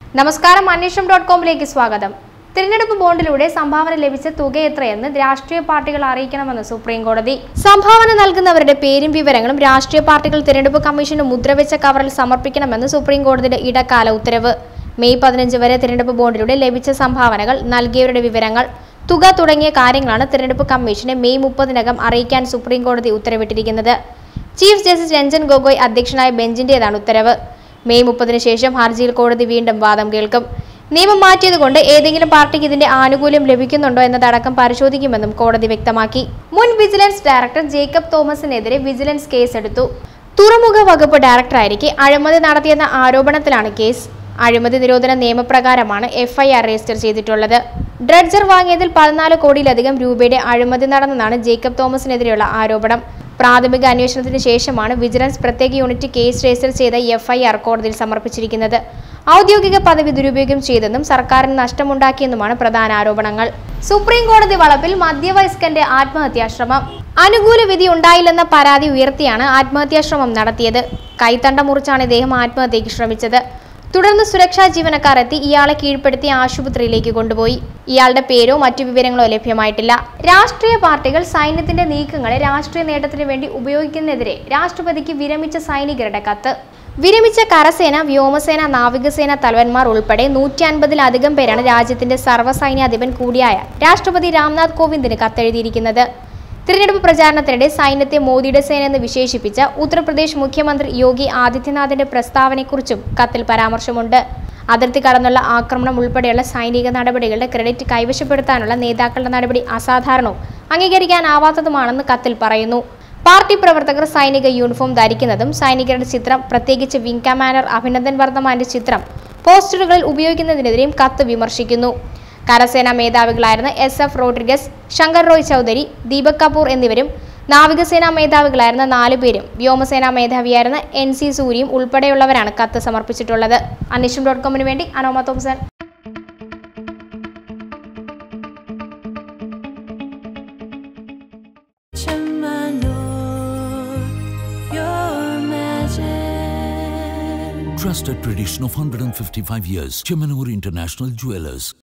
നമസ്കാരം അന്വേഷണം ഡോട്ട് കോമിലേക്ക് സ്വാഗതം തിരഞ്ഞെടുപ്പ് ബോണ്ടിലൂടെ സംഭാവന ലഭിച്ച തുക എത്രയെന്ന് രാഷ്ട്രീയ പാർട്ടികൾ അറിയിക്കണമെന്ന് സുപ്രീം കോടതി സംഭാവന നൽകുന്നവരുടെ പേരും വിവരങ്ങളും രാഷ്ട്രീയ പാർട്ടികൾ തിരഞ്ഞെടുപ്പ് കമ്മീഷന് മുദ്രവെച്ച കവറിൽ സമർപ്പിക്കണമെന്ന് സുപ്രീം കോടതിയുടെ ഇടക്കാല ഉത്തരവ് മെയ് പതിനഞ്ച് വരെ തിരഞ്ഞെടുപ്പ് ബോണ്ടിലൂടെ ലഭിച്ച സംഭാവനകൾ നൽകിയവരുടെ വിവരങ്ങൾ തുക തുടങ്ങിയ കാര്യങ്ങളാണ് തിരഞ്ഞെടുപ്പ് കമ്മീഷനെ മെയ് മുപ്പതിനകം അറിയിക്കാൻ സുപ്രീം കോടതി ഉത്തരവിട്ടിരിക്കുന്നത് ചീഫ് ജസ്റ്റിസ് രഞ്ജൻ ഗൊഗോയ് അധ്യക്ഷനായ ബെഞ്ചിന്റേതാണ് ഉത്തരവ് മെയ് മുപ്പതിന് ശേഷം ഹർജിയിൽ കോടതി വീണ്ടും വാദം കേൾക്കും നിയമം മാറ്റിയതുകൊണ്ട് ഏതെങ്കിലും പാർട്ടിക്ക് ഇതിന്റെ ആനുകൂല്യം ലഭിക്കുന്നുണ്ടോ എന്നതടക്കം പരിശോധിക്കുമെന്നും കോടതി വ്യക്തമാക്കി മുൻ വിജിലൻസ് ഡയറക്ടർ ജേക്കബ് തോമസിനെതിരെ വിജിലൻസ് കേസെടുത്തു തുറമുഖ വകുപ്പ് ഡയറക്ടറായിരിക്കെ അഴിമതി നടത്തിയെന്ന ആരോപണത്തിലാണ് കേസ് അഴിമതി നിരോധന നിയമപ്രകാരമാണ് എഫ്ഐആർ രജിസ്റ്റർ ചെയ്തിട്ടുള്ളത് ഡ്രഡ്ജർ വാങ്ങിയതിൽ പതിനാല് കോടിയിലധികം രൂപയുടെ അഴിമതി നടന്നെന്നാണ് ജേക്കബ് തോമസിനെതിരെയുള്ള ആരോപണം പ്രാഥമിക അന്വേഷണത്തിന് ശേഷമാണ് വിജിലൻസ് പ്രത്യേക യൂണിറ്റ് കേസ് രജിസ്റ്റർ ചെയ്ത എഫ്ഐആർ കോടതിയിൽ സമർപ്പിച്ചിരിക്കുന്നത് ഔദ്യോഗിക പദവി ദുരുപയോഗം ചെയ്തെന്നും സർക്കാരിന് നഷ്ടമുണ്ടാക്കിയെന്നുമാണ് പ്രധാന ആരോപണങ്ങൾ സുപ്രീം കോടതി വളപ്പിൽ മധ്യവയസ്കന്റെ ആത്മഹത്യാശ്രമം അനുകൂല വിധി ഉണ്ടായില്ലെന്ന പരാതി ഉയർത്തിയാണ് ആത്മഹത്യാശ്രമം നടത്തിയത് കൈത്തണ്ട മുറിച്ചാണ് ഇദ്ദേഹം ആത്മഹത്യയ്ക്ക് ശ്രമിച്ചത് തുടർന്ന് സുരക്ഷാ ജീവനക്കാർ എത്തി ഇയാളെ കീഴ്പ്പെടുത്തി ആശുപത്രിയിലേക്ക് കൊണ്ടുപോയി ഇയാളുടെ പേരോ മറ്റു വിവരങ്ങളോ ലഭ്യമായിട്ടില്ല രാഷ്ട്രീയ പാർട്ടികൾ സൈന്യത്തിന്റെ നീക്കങ്ങളെ രാഷ്ട്രീയ നേട്ടത്തിന് വേണ്ടി ഉപയോഗിക്കുന്നതിനെതിരെ രാഷ്ട്രപതിക്ക് വിരമിച്ച സൈനികരുടെ കത്ത് വിരമിച്ച കരസേന വ്യോമസേന നാവികസേന തലവന്മാർ ഉൾപ്പെടെ നൂറ്റി അൻപതിലധികം പേരാണ് രാജ്യത്തിന്റെ സർവ്വസൈന്യാധിപൻ കൂടിയായ രാഷ്ട്രപതി രാംനാഥ് കോവിന്ദിന് കത്തെഴുതിയിരിക്കുന്നത് തിരഞ്ഞെടുപ്പ് പ്രചാരണത്തിനിടെ സൈന്യത്തെ മോദിയുടെ സേന എന്ന് വിശേഷിപ്പിച്ച ഉത്തർപ്രദേശ് മുഖ്യമന്ത്രി യോഗി ആദിത്യനാഥിന്റെ പ്രസ്താവനയെക്കുറിച്ചും കത്തിൽ പരാമർശമുണ്ട് അതിർത്തി കടന്നുള്ള ആക്രമണം ഉൾപ്പെടെയുള്ള സൈനിക നടപടികളുടെ ക്രെഡിറ്റ് കൈവശപ്പെടുത്താനുള്ള നേതാക്കളുടെ നടപടി അസാധാരണവും അംഗീകരിക്കാനാവാത്തതുമാണെന്ന് കത്തിൽ പറയുന്നു പാർട്ടി പ്രവർത്തകർ സൈനിക യൂണിഫോം ധരിക്കുന്നതും സൈനികരുടെ ചിത്രം പ്രത്യേകിച്ച് വിംഗ് കമാൻഡർ അഭിനന്ദൻ വർദ്ധമാന്റെ ചിത്രം പോസ്റ്ററുകളിൽ ഉപയോഗിക്കുന്നതിനെതിരെയും കത്ത് വിമർശിക്കുന്നു കരസേനാ മേധാവികളായിരുന്ന എസ് എഫ് റോഡ്രിഗസ് ശങ്കർ റോയ് ചൗധരി ദീപക് കപൂർ എന്നിവരും നാവികസേനാ മേധാവികളായിരുന്ന നാലു പേരും വ്യോമസേനാ മേധാവിയായിരുന്ന എൻ സി സൂരിയും ഉൾപ്പെടെയുള്ളവരാണ് കത്ത് സമർപ്പിച്ചിട്ടുള്ളത് അന്വേഷണം ഡോട്ട് കോമിന് വേണ്ടി അനോമ Thomson your magic. Trusted tradition of 155 years. Chemanur International Jewelers.